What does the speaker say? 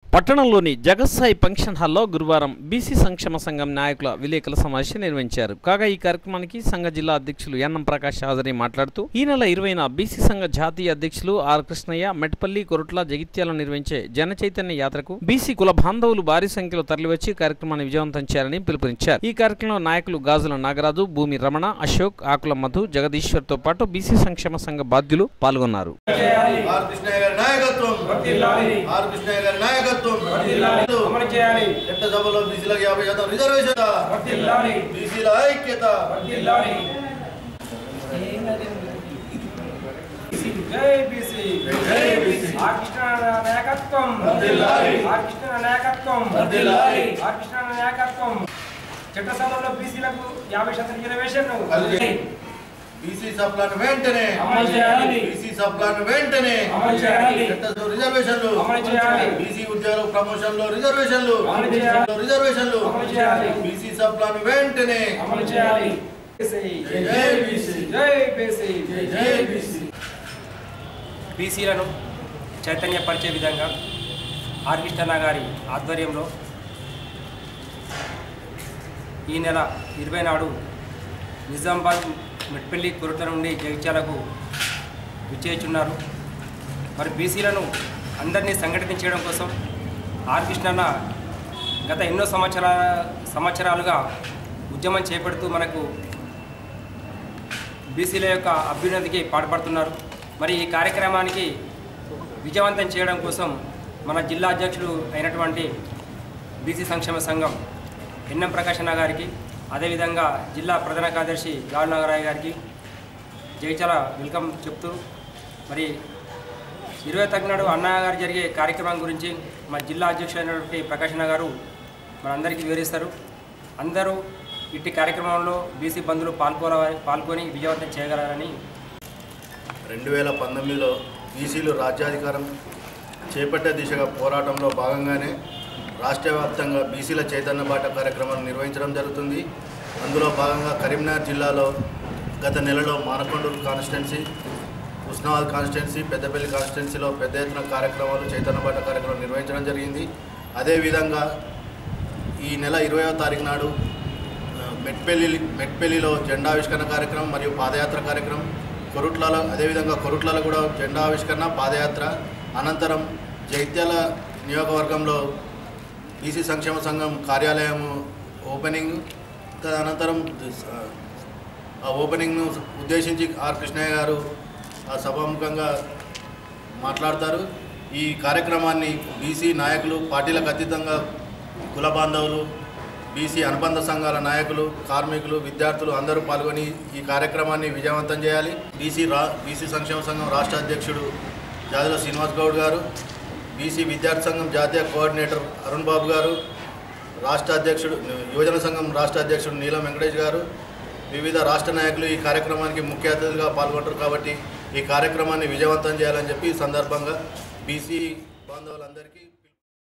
పట్టణంలోని జగత్సాయి ఫంక్షన్ హాల్లో గురువారం బీసీ సంక్షేమ సంఘం నాయకుల విలేకరుల సమావేశం నిర్వహించారు కాగా ఈ కార్యక్రమానికి సంఘ జిల్లా అధ్యక్షులు ఎన్ఎం ప్రకాష్ హాజరీ మాట్లాడుతూ ఈ నెల ఇరవైన బీసీ సంఘ జాతీయ అధ్యక్షులు ఆర్ కృష్ణయ్య మెట్పల్లి కొరుట్ల జగిత్యాల నిర్వహించే జన చైతన్య యాత్రకు బీసీ కుల బాంధవులు భారీ సంఖ్యలో తరలివచ్చి కార్యక్రమాన్ని విజయవంతం చేయాలని పిలుపునిచ్చారు ఈ కార్యక్రమంలో నాయకులు గాజుల నాగరాజు భూమి రమణ అశోక్ ఆకుల మధు జగదీశ్వర్ తో పాటు బీసీ సంక్షేమ సంఘ బాధ్యులు పాల్గొన్నారు ఆర్ కృష్ణయ్య గారి నాయకత్వం వర్ధిల్లాలి. ఆర్ కృష్ణయ్య గారి నాయకత్వం వర్ధిల్లాలి. అమలు చేయాలి చట్టసభలో బీసీలకు యాభై శాతం రిజర్వేషన్ వర్ధిల్లాలి బీసీల ఐక్యత వర్ధిల్లాలి జై బీసీ జై బీసీ. ఆర్ కృష్ణ నాయకత్వం వర్ధిల్లాలి. ఆర్ కృష్ణ నాయకత్వం వర్ధిల్లాలి. ఆర్ కృష్ణ నాయకత్వం చట్టసభలో బీసీలకు యాభై శాతం రిజర్వేషన్ అలాగే. బీసీ సప్లాన్ వెంటనే అమలు చేయాలి. బీసీ సప్లాన్ వెంటనే అమలు చేయాలి. చట్టసభ రిజర్వేషన్లు అమలు చేయాలి. బీసీ ఉద్యోగుల ప్రమోషన్ లో రిజర్వేషన్లు అమలు చేయాలి. రిజర్వేషన్లు అమలు చేయాలి. బీసీ సప్లాన్ వెంటనే అమలు చేయాలి జై బీసీ జై బీసీ జై బీసీ బీసీలను చైతన్యపరిచే విధంగా ఆర్ కృష్ణన్న గారి ఆధ్వర్యంలో ఈ నెల ఇరవై నాడు నిజామాబాద్ మెట్పల్లి కురుట్ల నుండి జగిత్యాలకు విచ్చేస్తున్నారు మరి బీసీలను అందరినీ సంఘటితం చేయడం కోసం ఆర్ కృష్ణన్న గత ఎన్నో సంవత్సరాల సంవత్సరాలుగా ఉద్యమం చేపడుతూ మనకు బీసీల యొక్క అభ్యున్నతికి పాటుపడుతున్నారు మరి ఈ కార్యక్రమానికి విజయవంతం చేయడం కోసం మన జిల్లా అధ్యక్షులు అయినటువంటి బీసీ సంక్షేమ సంఘం ఎన్ఎం ప్రకాశన్న గారికి అదేవిధంగా జిల్లా ప్రధాన కార్యదర్శి గాడు నాగరాయ్ గారికి జగిత్యాల వెల్కమ్ చెప్తూ మరి ఇరవై తగ్గినాడు అన్నయ్య గారు జరిగే కార్యక్రమం గురించి మా జిల్లా అధ్యక్షులైనటువంటి ప్రకాశన్న గారు మనందరికీ వివరిస్తారు అందరూ ఇట్టి కార్యక్రమంలో బీసీ బంధువులు పాల్గొన పాల్గొని విజయవంతం చేయగలరని రెండు వేల పంతొమ్మిదిలో బీసీలు రాజ్యాధికారం చేపట్టే దిశగా పోరాటంలో భాగంగానే రాష్ట్ర వ్యాప్తంగా బీసీల చైతన్య బాట కార్యక్రమాన్ని నిర్వహించడం జరుగుతుంది అందులో భాగంగా కరీంనగర్ జిల్లాలో గత నెలలో మానకొండూరు కాన్స్టిట్యున్సీ ఉస్నాబాద్ కాన్స్టిట్యున్సీ పెద్దపల్లి కాన్స్టిట్యున్సీలో పెద్ద ఎత్తున కార్యక్రమాలు చైతన్య బాట కార్యక్రమం నిర్వహించడం జరిగింది అదేవిధంగా ఈ నెల ఇరవయో తారీఖు నాడు ఆ, మెట్పల్లి మెట్పల్లిలో జెండా ఆవిష్కరణ కార్యక్రమం మరియు పాదయాత్ర కార్యక్రమం కొరుట్లలో అదేవిధంగా కొరుట్లలో కూడా జెండా ఆవిష్కరణ పాదయాత్ర అనంతరం జైత్యాల నియోజకవర్గంలో బీసీ సంక్షేమ సంఘం కార్యాలయం ఓపెనింగ్ తదనంతరం ఆ, ఆ ఓపెనింగ్ను ఉద్దేశించి ఆర్ కృష్ణయ్య గారు ఆ సభాముఖంగా మాట్లాడతారు ఈ కార్యక్రమాన్ని బీసీ నాయకులు పార్టీలకు అతీతంగా కుల బాంధవులు బీసీ అనుబంధ సంఘాల నాయకులు కార్మికులు విద్యార్థులు అందరూ పాల్గొని ఈ కార్యక్రమాన్ని విజయవంతం చేయాలి బీసీ రా బీసీ సంక్షేమ సంఘం రాష్ట్ర అధ్యక్షుడు జాదుల శ్రీనివాస్ గౌడ్ గారు బీసీ విద్యార్థి సంఘం జాతీయ కోఆర్డినేటర్ అరుణ్ బాబు గారు రాష్ట్ర అధ్యక్షుడు యువజన సంఘం రాష్ట్ర అధ్యక్షుడు నీలం వెంకటేష్ గారు వివిధ రాష్ట్ర నాయకులు ఈ కార్యక్రమానికి ముఖ్య అతిథులుగా పాల్గొంటారు కాబట్టి ఈ కార్యక్రమాన్ని విజయవంతం చేయాలని చెప్పి ఈ సందర్భంగా బీసీ బాంధవులందరికీ